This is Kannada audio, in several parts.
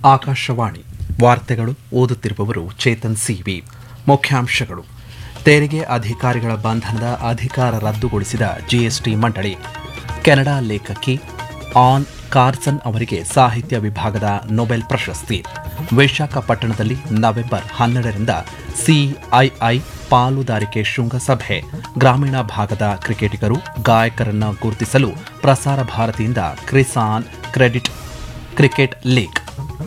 ಆಕಾಶವಾಣಿ ವಾರ್ತೆಗಳು ಓದುತ್ತಿರುವವರು ಚೇತನ್ ಸಿವಿ ಮುಖ್ಯಾಂಶಗಳು ತೆರಿಗೆ ಅಧಿಕಾರಿಗಳ ಬಂಧನದ ಅಧಿಕಾರ ರದ್ದುಗೊಳಿಸಿದ ಜಿಎಸ್ಟಿ ಮಂಡಳಿ ಕೆನಡಾ ಲೇಖಕಿ ಆನ್ ಕಾರ್ಸನ್ ಅವರಿಗೆ ಸಾಹಿತ್ಯ ವಿಭಾಗದ ನೊಬೆಲ್ ಪ್ರಶಸ್ತಿ ವಿಶಾಖಪಟ್ಟಣದಲ್ಲಿ ನವೆಂಬರ್ ಹನ್ನೆರಡರಿಂದ ಸಿಐಐ ಪಾಲುದಾರಿಕೆ ಶೃಂಗಸಭೆ ಗ್ರಾಮೀಣ ಭಾಗದ ಕ್ರಿಕೆಟಿಗರು ಗಾಯಕರನ್ನು ಗುರುತಿಸಲು ಪ್ರಸಾರ ಭಾರತಿಯಿಂದ ಕ್ರಿಸಾನ್ ಕ್ರೆಡಿಟ್ ಕ್ರಿಕೆಟ್ ಲೀಗ್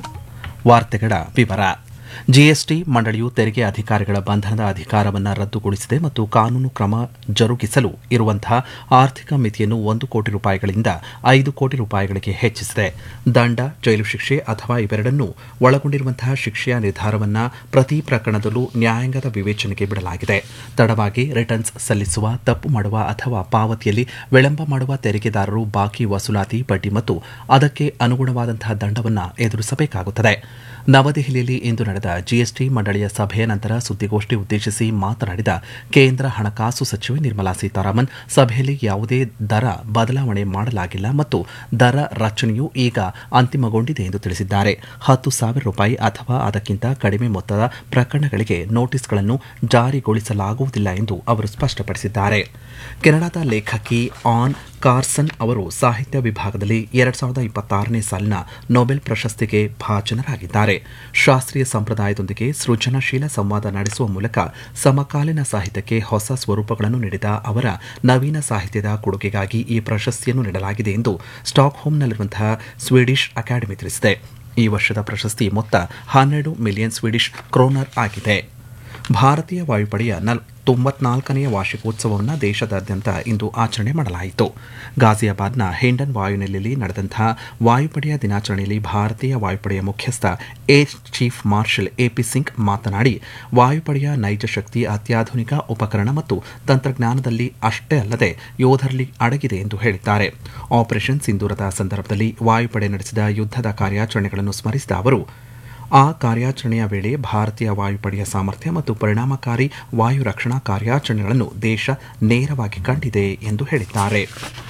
ವಾರ್ತೆಗಳ ವಿವರ ಜಿಎಸ್ಟಿ ಮಂಡಳಿಯು ತೆರಿಗೆ ಅಧಿಕಾರಿಗಳ ಬಂಧನದ ಅಧಿಕಾರವನ್ನು ರದ್ದುಗೊಳಿಸಿದೆ ಮತ್ತು ಕಾನೂನು ಕ್ರಮ ಜರುಗಿಸಲು ಇರುವಂತಹ ಆರ್ಥಿಕ ಮಿತಿಯನ್ನು ಒಂದು ಕೋಟಿ ರೂಪಾಯಿಗಳಿಂದ ಐದು ಕೋಟಿ ರೂಪಾಯಿಗಳಿಗೆ ಹೆಚ್ಚಿಸಿದೆ ದಂಡ ಜೈಲು ಶಿಕ್ಷೆ ಅಥವಾ ಇವೆರಡನ್ನೂ ಒಳಗೊಂಡಿರುವಂತಹ ಶಿಕ್ಷೆಯ ನಿರ್ಧಾರವನ್ನು ಪ್ರತಿ ಪ್ರಕರಣದಲ್ಲೂ ನ್ಯಾಯಾಂಗದ ವಿವೇಚನೆಗೆ ಬಿಡಲಾಗಿದೆ ತಡವಾಗಿ ರಿಟರ್ನ್ಸ್ ಸಲ್ಲಿಸುವ ತಪ್ಪು ಮಾಡುವ ಅಥವಾ ಪಾವತಿಯಲ್ಲಿ ವಿಳಂಬ ಮಾಡುವ ತೆರಿಗೆದಾರರು ಬಾಕಿ ವಸೂಲಾತಿ ಬಡ್ಡಿ ಮತ್ತು ಅದಕ್ಕೆ ಅನುಗುಣವಾದಂತಹ ದಂಡವನ್ನು ಎದುರಿಸಬೇಕಾಗುತ್ತದೆ ನವದೆಹಲಿಯಲ್ಲಿ ಇಂದು ನಡೆದ ಜಿಎಸ್ಟಿ ಮಂಡಳಿಯ ಸಭೆಯ ನಂತರ ಸುದ್ದಿಗೋಷ್ಠಿ ಉದ್ದೇಶಿಸಿ ಮಾತನಾಡಿದ ಕೇಂದ್ರ ಹಣಕಾಸು ಸಚಿವೆ ನಿರ್ಮಲಾ ಸೀತಾರಾಮನ್ ಸಭೆಯಲ್ಲಿ ಯಾವುದೇ ದರ ಬದಲಾವಣೆ ಮಾಡಲಾಗಿಲ್ಲ ಮತ್ತು ದರ ರಚನೆಯು ಈಗ ಅಂತಿಮಗೊಂಡಿದೆ ಎಂದು ತಿಳಿಸಿದ್ದಾರೆ ಹತ್ತು ಸಾವಿರ ರೂಪಾಯಿ ಅಥವಾ ಅದಕ್ಕಿಂತ ಕಡಿಮೆ ಮೊತ್ತದ ಪ್ರಕರಣಗಳಿಗೆ ನೋಟಿಸ್ಗಳನ್ನು ಜಾರಿಗೊಳಿಸಲಾಗುವುದಿಲ್ಲ ಎಂದು ಅವರು ಸ್ಪಷ್ಟಪಡಿಸಿದ್ದಾರೆ ಕೆನಡಾದ ಲೇಖಕಿ ಆನ್ ಕಾರ್ಸನ್ ಅವರು ಸಾಹಿತ್ಯ ವಿಭಾಗದಲ್ಲಿ ಎರಡ್ ಸಾವಿರದ ಇಪ್ಪತ್ತಾರನೇ ಸಾಲಿನ ನೊಬೆಲ್ ಪ್ರಶಸ್ತಿಗೆ ಭಾಜನರಾಗಿದ್ದಾರೆ ಶಾಸ್ತ್ರೀಯ ಸಂಪ್ರದಾಯದೊಂದಿಗೆ ಸೃಜನಶೀಲ ಸಂವಾದ ನಡೆಸುವ ಮೂಲಕ ಸಮಕಾಲೀನ ಸಾಹಿತ್ಯಕ್ಕೆ ಹೊಸ ಸ್ವರೂಪಗಳನ್ನು ನೀಡಿದ ಅವರ ನವೀನ ಸಾಹಿತ್ಯದ ಕೊಡುಗೆಗಾಗಿ ಈ ಪ್ರಶಸ್ತಿಯನ್ನು ನೀಡಲಾಗಿದೆ ಎಂದು ಸ್ಟಾಕ್ಹೋಮ್ನಲ್ಲಿರುವಂತಹ ಸ್ವೀಡಿಷ್ ಅಕಾಡೆಮಿ ತಿಳಿಸಿದೆ ಈ ವರ್ಷದ ಪ್ರಶಸ್ತಿ ಮೊತ್ತ ಹನ್ನೆರಡು ಮಿಲಿಯನ್ ಸ್ವೀಡಿಷ್ ಕ್ರೋನರ್ ಆಗಿದೆ ಭಾರತೀಯ ವಾಯುಪಡೆಯ ನಲ್ ತೊಂಬತ್ನಾಲ್ಕನೆಯ ವಾರ್ಷಿಕೋತ್ಸವವನ್ನು ದೇಶದಾದ್ಯಂತ ಇಂದು ಆಚರಣೆ ಮಾಡಲಾಯಿತು ಗಾಜಿಯಾಬಾದ್ನ ಹಿಂಡನ್ ವಾಯುನೆಲೆಯಲ್ಲಿ ನಡೆದಂತಹ ವಾಯುಪಡೆಯ ದಿನಾಚರಣೆಯಲ್ಲಿ ಭಾರತೀಯ ವಾಯುಪಡೆಯ ಮುಖ್ಯಸ್ಥ air chief marshal AP Singh ಮಾತನಾಡಿ ವಾಯುಪಡೆಯ ನೈಜ ಶಕ್ತಿ ಅತ್ಯಾಧುನಿಕ ಉಪಕರಣ ಮತ್ತು ತಂತ್ರಜ್ಞಾನದಲ್ಲಿ ಅಷ್ಟೇ ಅಲ್ಲದೆ ಯೋಧರಲ್ಲಿ ಅಡಗಿದೆ ಎಂದು ಹೇಳಿದ್ದಾರೆ ಆಪರೇಷನ್ ಸಿಂಧೂರದ ಸಂದರ್ಭದಲ್ಲಿ ವಾಯುಪಡೆ ನಡೆಸಿದ ಯುದ್ಧದ ಕಾರ್ಯಾಚರಣೆಗಳನ್ನು ಸ್ಮರಿಸಿದ ಅವರು ಆ ಕಾರ್ಯಾಚರಣೆಯ ವೇಳೆ ಭಾರತೀಯ ವಾಯುಪಡೆಯ ಸಾಮರ್ಥ್ಯ ಮತ್ತು ಪರಿಣಾಮಕಾರಿ ವಾಯು ರಕ್ಷಣಾ ಕಾರ್ಯಾಚರಣೆಗಳನ್ನು ದೇಶ ನೇರವಾಗಿ ಕಂಡಿದೆ ಎಂದು ಹೇಳಿದ್ದಾರೆ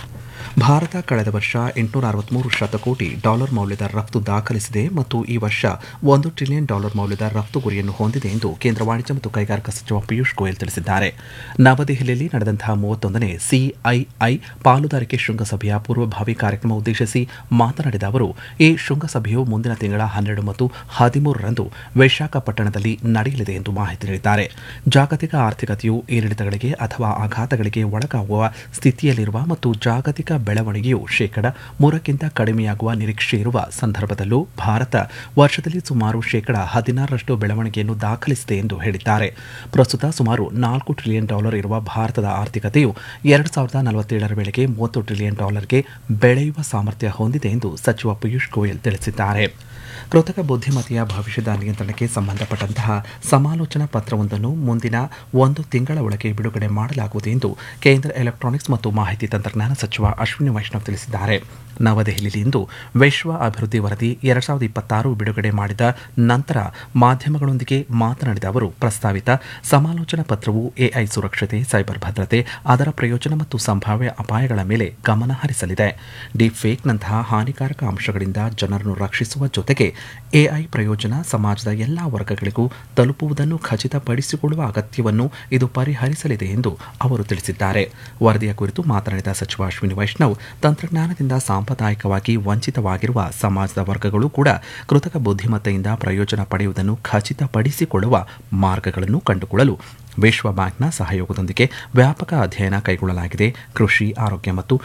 ಭಾರತ ಕಳೆದ ವರ್ಷ ಎಂಟುನೂರ ಅರವತ್ಮೂರು ಶತಕೋಟಿ ಡಾಲರ್ ಮೌಲ್ಯದ ರಫ್ತು ದಾಖಲಿಸಿದೆ ಮತ್ತು ಈ ವರ್ಷ ಒಂದು ಟ್ರಿಲಿಯನ್ ಡಾಲರ್ ಮೌಲ್ಯದ ರಫ್ತು ಗುರಿಯನ್ನು ಹೊಂದಿದೆ ಎಂದು ಕೇಂದ್ರ ವಾಣಿಜ್ಯ ಮತ್ತು ಕೈಗಾರಿಕಾ ಸಚಿವ ಪಿಯೂಷ್ ಗೋಯಲ್ ತಿಳಿಸಿದ್ದಾರೆ ನವದೆಹಲಿಯಲ್ಲಿ ನಡೆದಂತಹ ಮೂವತ್ತೊಂದನೇ ಸಿಐಐ ಪಾಲುದಾರಿಕೆ ಶೃಂಗಸಭೆಯ ಪೂರ್ವಭಾವಿ ಕಾರ್ಯಕ್ರಮ ಉದ್ದೇಶಿಸಿ ಮಾತನಾಡಿದ ಅವರು ಈ ಶೃಂಗಸಭೆಯು ಮುಂದಿನ ತಿಂಗಳ ಹನ್ನೆರಡು ಮತ್ತು ಹದಿಮೂರರಂದು ವಿಶಾಖಪಟ್ಟಣದಲ್ಲಿ ನಡೆಯಲಿದೆ ಎಂದು ಮಾಹಿತಿ ನೀಡಿದ್ದಾರೆ ಜಾಗತಿಕ ಆರ್ಥಿಕತೆಯು ಏರಿಳಿತಗಳಿಗೆ ಅಥವಾ ಆಘಾತಗಳಿಗೆ ಒಳಗಾಗುವ ಸ್ಥಿತಿಯಲ್ಲಿರುವ ಮತ್ತು ಜಾಗತಿಕ ಬೆಳವಣಿಗೆಯು ಶೇಕಡ ಮೂರಕ್ಕಿಂತ ಕಡಿಮೆಯಾಗುವ ನಿರೀಕ್ಷೆ ಇರುವ ಸಂದರ್ಭದಲ್ಲೂ ಭಾರತ ವರ್ಷದಲ್ಲಿ ಸುಮಾರು ಶೇಕಡ ಹದಿನಾರರಷ್ಟು ಬೆಳವಣಿಗೆಯನ್ನು ದಾಖಲಿಸಿದೆ ಎಂದು ಹೇಳಿದ್ದಾರೆ ಪ್ರಸ್ತುತ ಸುಮಾರು ನಾಲ್ಕು ಟ್ರಿಲಿಯನ್ ಡಾಲರ್ ಇರುವ ಭಾರತದ ಆರ್ಥಿಕತೆಯು ಎರಡು ಸಾವಿರದ ನಲವತ್ತೇಳರ ವೇಳೆಗೆ ಮೂವತ್ತು ಟ್ರಿಲಿಯನ್ ಡಾಲರ್ಗೆ ಬೆಳೆಯುವ ಸಾಮರ್ಥ್ಯ ಹೊಂದಿದೆ ಎಂದು ಸಚಿವ ಪಿಯೂಷ್ ಗೋಯಲ್ ತಿಳಿಸಿದ್ದಾರೆ ಕೃತಕ ಬುದ್ಧಿಮತ್ತೆಯ ಭವಿಷ್ಯದ ನಿಯಂತ್ರಣಕ್ಕೆ ಸಂಬಂಧಪಟ್ಟಂತಹ ಸಮಾಲೋಚನಾ ಪತ್ರವೊಂದನ್ನು ಮುಂದಿನ ಒಂದು ತಿಂಗಳ ಒಳಗೆ ಬಿಡುಗಡೆ ಮಾಡಲಾಗುವುದು ಎಂದು ಕೇಂದ್ರ ಎಲೆಕ್ಟ್ರಾನಿಕ್ಸ್ ಮತ್ತು ಮಾಹಿತಿ ತಂತ್ರಜ್ಞಾನ ಸಚಿವ ಅಶ್ವಿನಿ ವೈಷ್ಣವ್ ತಿಳಿಸಿದ್ದಾರೆ ನವದೆಹಲಿಯಲ್ಲಿಂದು ವಿಶ್ವ ಅಭಿವೃದ್ಧಿ ವರದಿ ಎರಡ್ ಸಾವಿರದ ಇಪ್ಪತ್ತಾರು ಬಿಡುಗಡೆ ಮಾಡಿದ ನಂತರ ಮಾಧ್ಯಮಗಳೊಂದಿಗೆ ಮಾತನಾಡಿದ ಅವರು ಪ್ರಸ್ತಾವಿತ ಸಮಾಲೋಚನಾ ಪತ್ರವು ಎಐ ಸುರಕ್ಷತೆ ಸೈಬರ್ ಭದ್ರತೆ ಅದರ ಪ್ರಯೋಜನ ಮತ್ತು ಸಂಭಾವ್ಯ ಅಪಾಯಗಳ ಮೇಲೆ ಗಮನ ಹರಿಸಲಿದೆ ಡೀಪ್ ಫೇಕ್ನಂತಹ ಹಾನಿಕಾರಕ ಅಂಶಗಳಿಂದ ಜನರನ್ನು ರಕ್ಷಿಸುವ ಜೊತೆಗೆ ಎಐ ಪ್ರಯೋಜನ ಸಮಾಜದ ಎಲ್ಲಾ ವರ್ಗಗಳಿಗೂ ತಲುಪುವುದನ್ನು ಖಚಿತಪಡಿಸಿಕೊಳ್ಳುವ ಅಗತ್ಯವನ್ನು ಇದು ಪರಿಹರಿಸಲಿದೆ ಎಂದು ಅವರು ತಿಳಿಸಿದ್ದಾರೆ ವರದಿಯ ಕುರಿತು ಮಾತನಾಡಿದ ಸಚಿವ ಅಶ್ವಿನಿ ವೈಷ್ಣವ್ ತಂತ್ರಜ್ಞಾನದಿಂದ ಸಾಂಪ್ರದಾಯಿಕವಾಗಿ ವಂಚಿತವಾಗಿರುವ ಸಮಾಜದ ವರ್ಗಗಳು ಕೂಡ ಕೃತಕ ಬುದ್ಧಿಮತ್ತೆಯಿಂದ ಪ್ರಯೋಜನ ಪಡೆಯುವುದನ್ನು ಖಚಿತಪಡಿಸಿಕೊಳ್ಳುವ ಮಾರ್ಗಗಳನ್ನು ಕಂಡುಕೊಳ್ಳಲು ವಿಶ್ವ ಬ್ಯಾಂಕ್ನ ಸಹಯೋಗದೊಂದಿಗೆ ವ್ಯಾಪಕ ಅಧ್ಯಯನ ಕೈಗೊಳ್ಳಲಾಗಿದೆ ಕೃಷಿ ಆರೋಗ್ಯ ಮತ್ತು